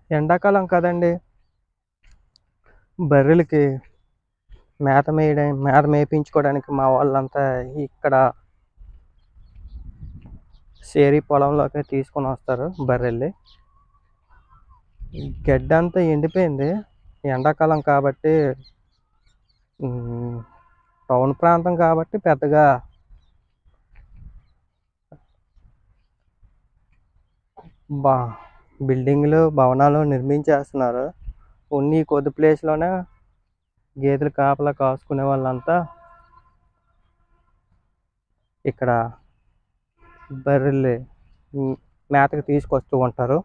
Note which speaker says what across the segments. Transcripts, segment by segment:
Speaker 1: ఎండాకాలం కదండి బర్రెలకి మేత మేయడం మేత మేపించుకోవడానికి మా వాళ్ళంతా ఇక్కడ సేరి పొలంలోకి తీసుకొని వస్తారు బర్రెల్ని ఈ గడ్డి అంతా ఎండిపోయింది ఎండాకాలం కాబట్టి ఉమ్, టౌన్ ప్రాంతం కాబట్టి పెద్దగా బా బిల్డింగ్లు భవనాలు నిర్మించేస్తున్నారు ఉన్ని కొద్ది ప్లేస్లోనే గేదెలు కాపలా కాసుకునే వాళ్ళంతా ఇక్కడ బర్రెల్ని ఉమ్, మేతకు తీసుకొస్తూ ఉంటారు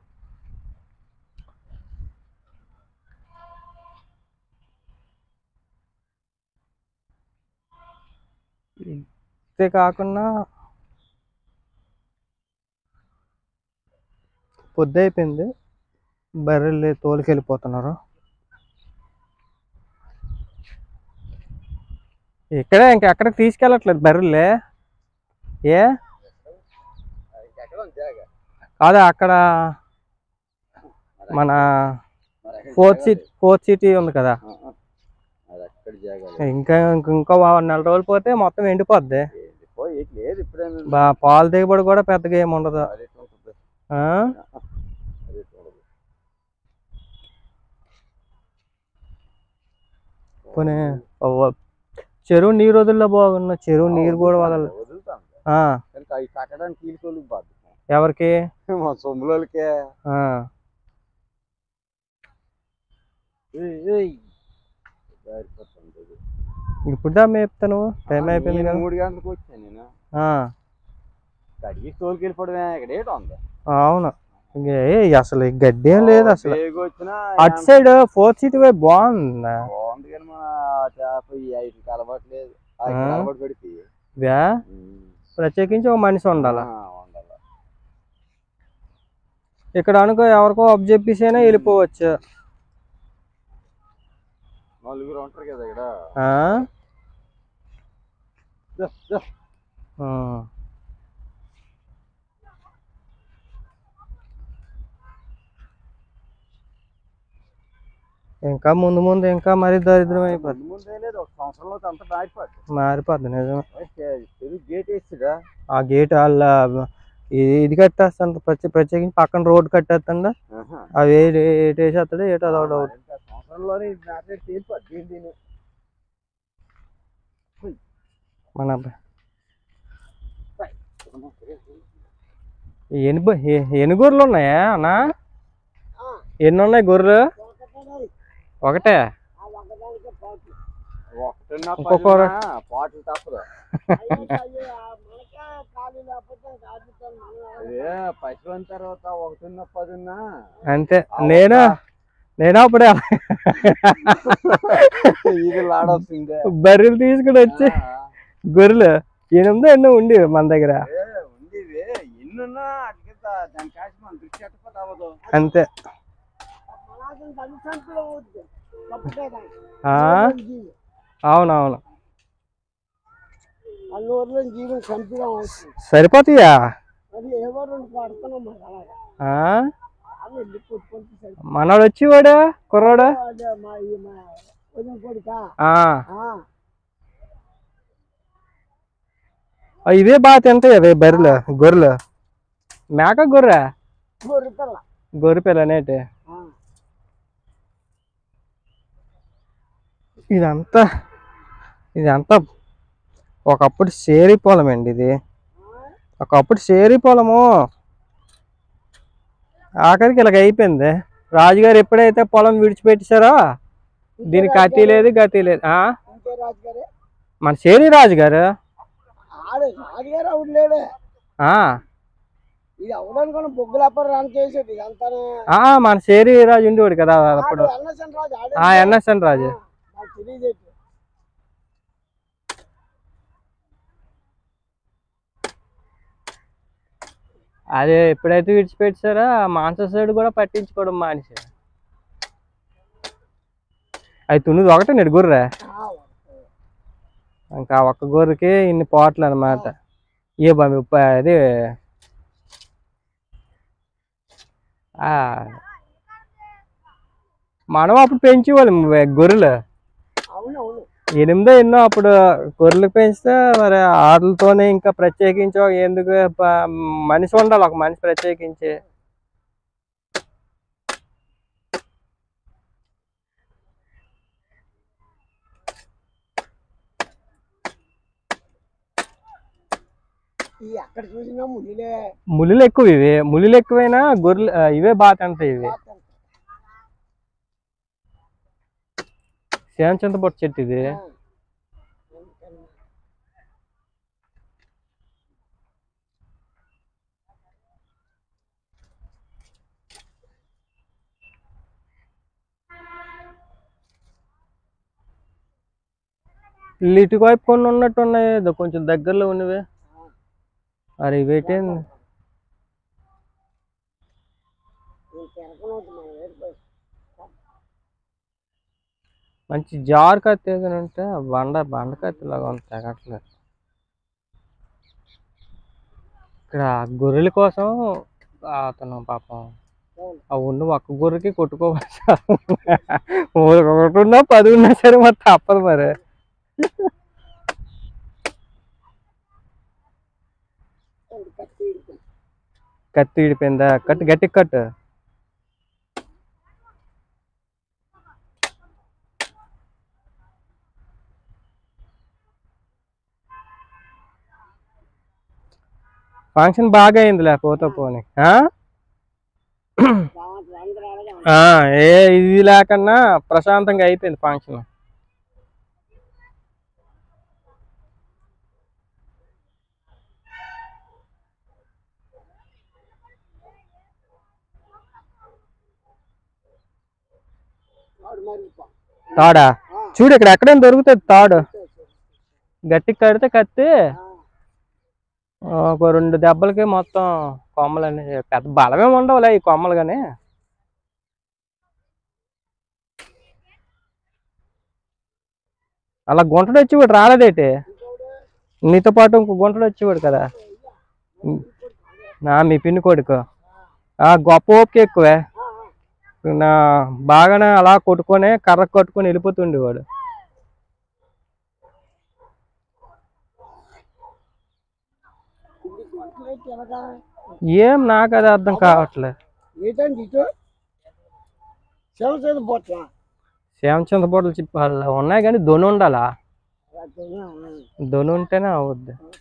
Speaker 1: ఇంతే కాకుండా పొద్దు అయిపోయింది బర్రెల్ని తోలుకెళ్ళిపోతున్నారు ఇక్కడే ఇంకెక్కడికి తీసుకెళ్ళట్లేదు బర్రెల్ని ఏ కాదా అక్కడ మన ఫోర్త్ సిటీ ఫోర్త్ సిటీ ఉంది కదా
Speaker 2: అది అక్కడ జాగా
Speaker 1: ఇంకా ఇంక- ఇంకో వా- నెల రోజులు పోతే మొత్తం ఎండిపోద్ది
Speaker 2: పోయి లేదు ఇప్పుడేమి
Speaker 1: బా పాల దిగుబడి కూడా పెద్దగా ఏమి ఉండదు
Speaker 2: అది ఎట్లా ఉంటుంది
Speaker 1: ఆ?
Speaker 2: అది ఎట్లా ఉండదు
Speaker 1: పోనీ ఓ- చెరువు నీరు వదిలిలో బాగున్న చెరువు నీరు కూడా వదల
Speaker 2: వదులుతాం
Speaker 1: ఆ,
Speaker 2: కానీ అవి కట్టడానికి కీలుకోలు బాధ
Speaker 1: ఎవరికి
Speaker 2: మా సొమ్ములకే
Speaker 1: ఆ, ఇప్పుడుదా మేపుతాను టైం అయిపోయింది కదా
Speaker 2: మూడు గంటలకు వచ్చాను నేను
Speaker 1: ఆ,
Speaker 2: కడిగి తోలుకెళ్ళిపోవడమే ఇక్కడ ఏటో ఉంది
Speaker 1: అవును ఇంక ఏ అసలు ఈ గడ్డి ఏం లేదు అసలు
Speaker 2: బేగు వచ్చినా
Speaker 1: అటు సైడ్ ఫోర్త్ సిటీ వైపు బాగుంది
Speaker 2: బాగుంది కానీ మన చేప ఈ ఐదుకి అలవాటు లేదు ఆ
Speaker 1: ఆ?
Speaker 2: అలవాటు పడిపోయి
Speaker 1: వ్యా ప్రత్యేకించి ఒక మనిషి ఉండాలి
Speaker 2: ఉండాలి
Speaker 1: ఇక్కడ అనుకో ఎవరికో అప్ చెప్పేసైనా వెళ్ళిపోవచ్చు
Speaker 2: నలుగురు ఉంటారు కదా ఇక్కడ
Speaker 1: ఆ?
Speaker 2: దా, దా.
Speaker 1: ఆ. ఇంకా ముందు ముందు ఇంకా మరీ దరిద్రం అయిపోద్ది
Speaker 2: ముందు ముందే లేదు ఒక సంవత్సరంలో అంత మారిపోద్ది
Speaker 1: మారిపోద్ది నిజమే
Speaker 2: తెలుగు గేట్ వేస్తుడా
Speaker 1: ఆ గేట్ వాళ్ళ ఇది ఇది కట్టేస్తాడు ప్రత్యే ప్రత్యేకించి పక్కన రోడ్ కట్టేస్తాడు అవి ఏ ఏటు వేసేస్తాడు ఏటో అదొక డౌట్
Speaker 2: సంవత్సరంలోనే ఇది నాటే తీరిపోద్ది దీని దీని
Speaker 1: మన ఎన్ని బ- ఎ- ఎన్ని గొర్రెలు ఉన్నాయా అన్నా ఎన్ని ఉన్నాయి గొర్రెలు ఒకటే
Speaker 2: ఒకటిన్న
Speaker 1: ఇంకొక
Speaker 2: పదిన్నా పాటలు తప్పదు అదే పసిపోయిన తర్వాత ఒకటిన్న పదిన్నా
Speaker 1: అంతే నేను నేను అప్పుడే
Speaker 2: ఇది లాడొస్తుంది
Speaker 1: బర్రెలు తీసుకుని వచ్చి గొర్రెలు ఎనిమిది ఎన్నో ఉండి మన దగ్గర
Speaker 2: ఉంది ఇది ఎన్నున్నా అటుకింత దాని కాసి మనం దృష్టి ఎట్టకపోతే అవ్వదు
Speaker 1: అంతే ఆ? అవునవును
Speaker 3: అల్లూరులో జీవం చంపడం అవుతుంది
Speaker 1: సరిపోతాయా
Speaker 3: అది ఎవరు పడుతున్నాం మాకు అలాగా
Speaker 1: ఆ?
Speaker 3: అది వెళ్ళి కొట్టుకుంటూ సరి
Speaker 1: మనోడు వచ్చేవాడు కుర్రాడు
Speaker 3: అదే మా ఈ మా ఉదయం కొడుక
Speaker 1: ఆ.
Speaker 3: ఆ,
Speaker 1: ఆ, ఇవే బాగా తింటాయి అవి బర్రెలు గొర్రెలు మేక గొర్రె
Speaker 3: గొర్రె పిల్ల
Speaker 1: గొర్రె పిల్ల అనేటి
Speaker 3: ఆ,
Speaker 1: ఇదంతా ఇదంతా ఒకప్పుడు సేరి పొలం అండి ఇది ఒకప్పుడు సేరి పొలము ఆఖరికి ఇలాగ అయిపోయింది రాజుగారు ఎప్పుడైతే పొలం విడిచిపెట్టేశారో దీనికి అతి లేదు గతి లేదు ఆ?
Speaker 3: ఇంకే రాజుగారే
Speaker 1: మన సేరి రాజుగారు
Speaker 3: ఆడే రాజుగారు అవుడు లేడే
Speaker 1: ఆ,
Speaker 3: ఇది అవడానికి బొగ్గులప్ప రన్ చేసేది ఇదంతానే
Speaker 1: ఆ, మన సేరి రాజు ఉండేవాడు కదా అప్పుడు
Speaker 3: ఆడు ఎన్ఎస్ఎన్ రాజు ఆడే
Speaker 1: ఆ ఎన్ఎస్ఎన్ రాజు
Speaker 3: నాకు తెలియదు
Speaker 1: అదే ఎప్పుడైతే విడిచిపెట్టారో ఆ మాంస సైడ్ కూడా పట్టించుకోవడం మానేసి అది తున్నది ఒకటే నెడు గొర్రె ఇంకా ఆ ఒక్క గొర్రెకి ఇన్ని పోట్లు అనమాట ఏ బాబు ప- అది ఆ, మనం అప్పుడు పెంచేవాళ్ళం వే- గొర్రెలు
Speaker 3: అవును అవును
Speaker 1: ఎనిమిదో ఎన్నో అప్పుడు గొర్రెలు పెంచితే మరి ఆటలతోనే ఇంకా ప్రత్యేకించి ఒక ఎందుకు ప- మనిషి ఉండాలి ఒక మనిషి ప్రత్యేకించి
Speaker 3: ఈ ఎక్కడ చూసినా మునిలే
Speaker 1: ములులు ఎక్కువ ఇవి ములులు ఎక్కువైనా గొర్రెలు ఆ, ఇవే బాగా తింటాయి ఇవి సేమ చింతపొట్టు చెట్టు ఇది ఇటు వైపు కొన్ని ఉన్నట్టు ఉన్నాయి ఇదో కొంచెం దగ్గరలో ఉన్నవి అరే ఇవేటేంది
Speaker 3: తిరగనవుతుంది మనం ఏడిపోయి
Speaker 1: మంచి జారు కత్తి ఏదైనా ఉంటే బండ బండ కత్తి లాగా ఉంది తెగట్లేదు ఇక్కడ గొర్రెల కోసం అతను పాపం ఆ ఉన్న ఒక్క గొర్రెకి కొట్టుకోవాలి ఒకటి ఉన్నా పది ఉన్నా సరే మరి తప్పదు మరి
Speaker 3: కత్తి ఇడుతుంది.
Speaker 1: కత్తి ఇడిపోయిందా కట్టు గట్టి కట్టు ఫంక్షన్ బాగా అయింది లేకపోతే పోనీ ఆ?
Speaker 3: రావట్లేదు, అందరూ అలాగే
Speaker 1: ఆ, ఏ ఇది లేకన్నా ప్రశాంతంగా అయిపోయింది ఫంక్షన్
Speaker 3: వాడు మరి పా-
Speaker 1: తాడా
Speaker 3: ఆ,
Speaker 1: చూడు ఇక్కడ ఎక్కడైనా దొరుకుతుంది తాడు గట్టికి కడితే కత్తి
Speaker 3: ఆ,
Speaker 1: ఒక రెండు దెబ్బలకి మొత్తం కొమ్మలన్నీ పెద్ద బలమే ఉండవులే ఈ కొమ్మలు కానీ అలా గుంటడు వచ్చేవాడు రాలేదేటి నీతో పాటు ఇంకో గుంటడు వచ్చేవాడు కదా నా మీ పిన్ని కొడుకు ఆ గొప్ప ఓపిక ఎక్కువే నా బాగానే అలా కొట్టుకొని కర్ర కట్టుకొని వెళ్ళిపోతుండేవాడు
Speaker 3: ఇది గొంతులో తిరగా
Speaker 1: ఏం నాకు అది అర్థం కావట్లేదు
Speaker 3: ఏంటండి ఇటు శివ చేతి పోట్లా
Speaker 1: సేమచంద బొట్టలు ఉన్నాయి కానీ దొను ఉండాలా దొను ఉంటేనే అవుద్ది